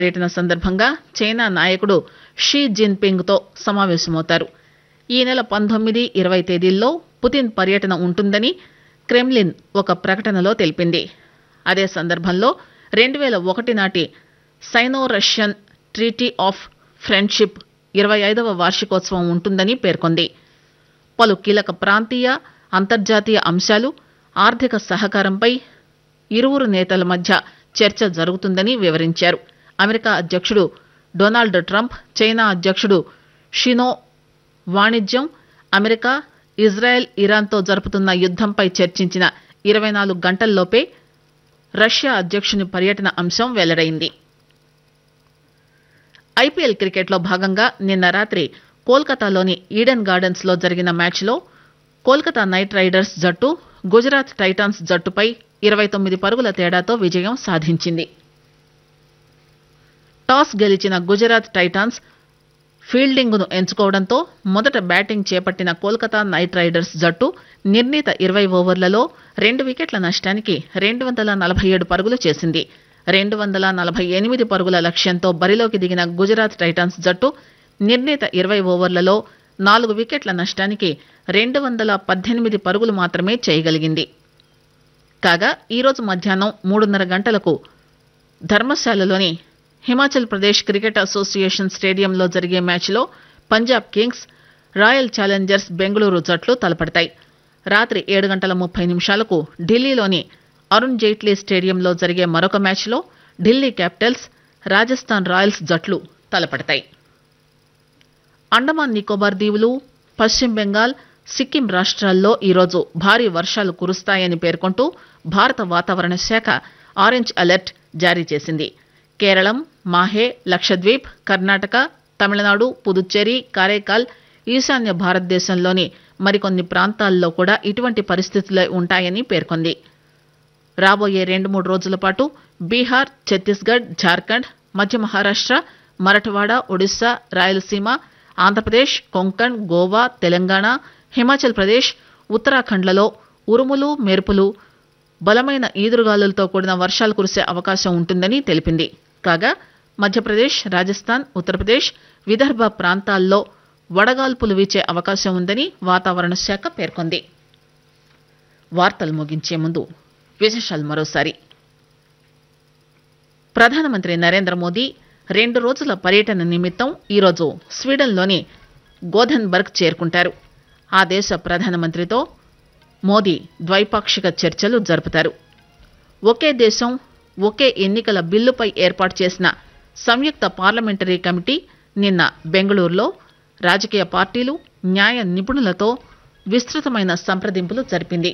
పర్యటన సందర్భంగా చైనా నాయకుడు షీ జిన్పింగ్ తో సమావేశమవుతారు ఈ నెల పంతొమ్మిది ఇరవై తేదీల్లో పుతిన్ పర్యటన ఉంటుందని క్రెమ్లిన్ ఒక ప్రకటనలో తెలిపింది అదే సందర్భంలో రెండు వేల ఒకటి నాటి Sino Russian treaty of friendship ఇరవై ఐదవ వార్షికోత్సవం ఉంటుందని పేర్కొంది పలు కీలక ప్రాంతీయ అంతర్జాతీయ అంశాలు ఆర్థిక సహకారంపై ఇరువురు నేతల మధ్య చర్చ జరుగుతుందని వివరించారు అమెరికా అధ్యక్షుడు డొనాల్డ్ ట్రంప్ చైనా అధ్యక్షుడు షినో వాణిజ్యం అమెరికా ఇజ్రాయెల్ ఇరాన్తో జరుపుతున్న యుద్దంపై చర్చించిన ఇరవై నాలుగు గంటల్లోపే రష్యా అధ్యక్షుని పర్యటన అంశం వెల్లడైంది ఐపీఎల్ క్రికెట్లో భాగంగా నిన్న రాత్రి కోల్కతాలోని ఈడెన్ గార్డెన్స్ లో జరిగిన మ్యాచ్లో కోల్కతా నైట్ రైడర్స్ జట్టు గుజరాత్ టైటాన్స్ జట్టుపై ఇరవై తొమ్మిది పరుగుల తేడాతో విజయం సాధించింది టాస్ గెలిచిన గుజరాత్ టైటాన్స్ ఫీల్డింగ్ ను ఎంచుకోవడంతో మొదట బ్యాటింగ్ చేపట్టిన కోల్కతా నైట్ రైడర్స్ జట్టు నిర్ణీత ఇరవై ఓవర్లలో రెండు వికెట్ల నష్టానికి రెండు వందల నలభై ఏడు పరుగులు చేసింది రెండు వందల నలభై ఎనిమిది పరుగుల లక్ష్యంతో బరిలోకి దిగిన గుజరాత్ టైటాన్స్ జట్టు నిర్ణీత ఇరవై ఓవర్లలో నాలుగు వికెట్ల నష్టానికి రెండు వందల పద్దెనిమిది పరుగులు మాత్రమే చేయగలిగింది కాగా ఈరోజు మధ్యాహ్నం మూడున్నర గంటలకు ధర్మశాలలోని హిమాచల్ ప్రదేశ్ క్రికెట్ అసోసియేషన్ స్టేడియంలో జరిగే మ్యాచ్లో Punjab Kings Royal Challengers Bengaluru జట్లు తలపడతాయి రాత్రి ఏడు గంటల ముప్పై నిమిషాలకు ఢిల్లీలోని అరుణ్ జైట్లీ స్టేడియంలో జరిగే మరొక మ్యాచ్లో ఢిల్లీ క్యాపిటల్స్ రాజస్థాన్ రాయల్స్ జట్లు తలపడతాయి అండమాన్ నికోబార్ దీవులు పశ్చిమ బెంగాల్ సిక్కిం రాష్ట్రాల్లో ఈరోజు భారీ వర్షాలు కురుస్తాయని పేర్కొంటూ భారత వాతావరణ శాఖ ఆరెంజ్ అలర్ట్ జారీ చేసింది కేరళం మాహే లక్షద్వీప్ కర్ణాటక తమిళనాడు పుదుచ్చేరి కారైకాల్ ఈశాన్య భారతదేశంలోని మరికొన్ని ప్రాంతాల్లో కూడా ఇటువంటి పరిస్థితులే ఉంటాయని పేర్కొంది రాబోయే రెండు మూడు రోజుల పాటు బీహార్ ఛత్తీస్గఢ్ జార్ఖండ్ మధ్య మహారాష్ట్ర మరఠవాడ ఒడిశా రాయలసీమ ఆంధ్రప్రదేశ్ కొంకణ్ గోవా తెలంగాణ హిమాచల్ ప్రదేశ్ ఉత్తరాఖండ్లలో ఉరుములు మెరుపులు బలమైన ఈదురుగాలులతో కూడిన వర్షాలు కురిసే అవకాశం ఉంటుందని తెలిపింది కాగా మధ్యప్రదేశ్ రాజస్థాన్ ఉత్తరప్రదేశ్ విదర్భ ప్రాంతాల్లో వడగాల్పులు వీచే అవకాశం ఉందని వాతావరణ శాఖ పేర్కొంది వార్తలు ముగించే ముందు విశేషాలు మరోసారి ప్రధానమంత్రి నరేంద్ర మోదీ రెండు రోజుల పర్యటన నిమిత్తం ఈరోజు స్వీడన్లోని గోధన్బర్గ్ చేరుకుంటారు ఆ దేశ ప్రధానమంత్రితో మోదీ ద్వైపాక్షిక చర్చలు జరుపుతారు ఒకే దేశం ఒకే ఎన్నికల బిల్లుపై ఏర్పాటు చేసిన సంయుక్త పార్లమెంటరీ కమిటీ నిన్న బెంగళూరులో రాజకీయ పార్టీలు న్యాయ నిపుణులతో విస్తృతమైన సంప్రదింపులు జరిపింది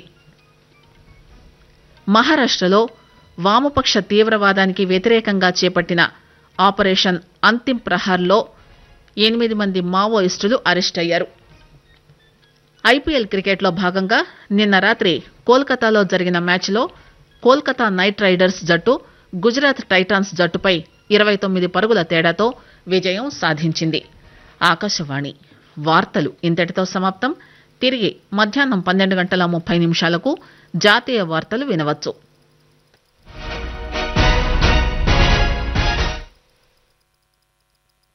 మహారాష్ట్రలో వామపక్ష తీవ్రవాదానికి వ్యతిరేకంగా చేపట్టిన ఆపరేషన్ అంతిం ప్రహార్లో ఎనిమిది మంది మావోయిస్టులు అరెస్ట్ అయ్యారు ఐపీఎల్ క్రికెట్లో భాగంగా నిన్న రాత్రి కోల్కతాలో జరిగిన మ్యాచ్లో కోల్కతా నైట్ రైడర్స్ జట్టు గుజరాత్ టైటాన్స్ జట్టుపై ఇరవై తొమ్మిది పరుగుల తేడాతో విజయం సాధించింది ఆకాశవాణి వార్తలు ఇంతటితో సమాప్తం తిరిగి మధ్యాహ్నం పన్నెండు గంటల ముప్పై నిమిషాలకు జాతీయ వార్తలు వినవచ్చు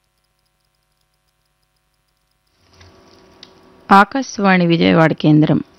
ఆకాశవాణి విజయవాడ కేంద్రం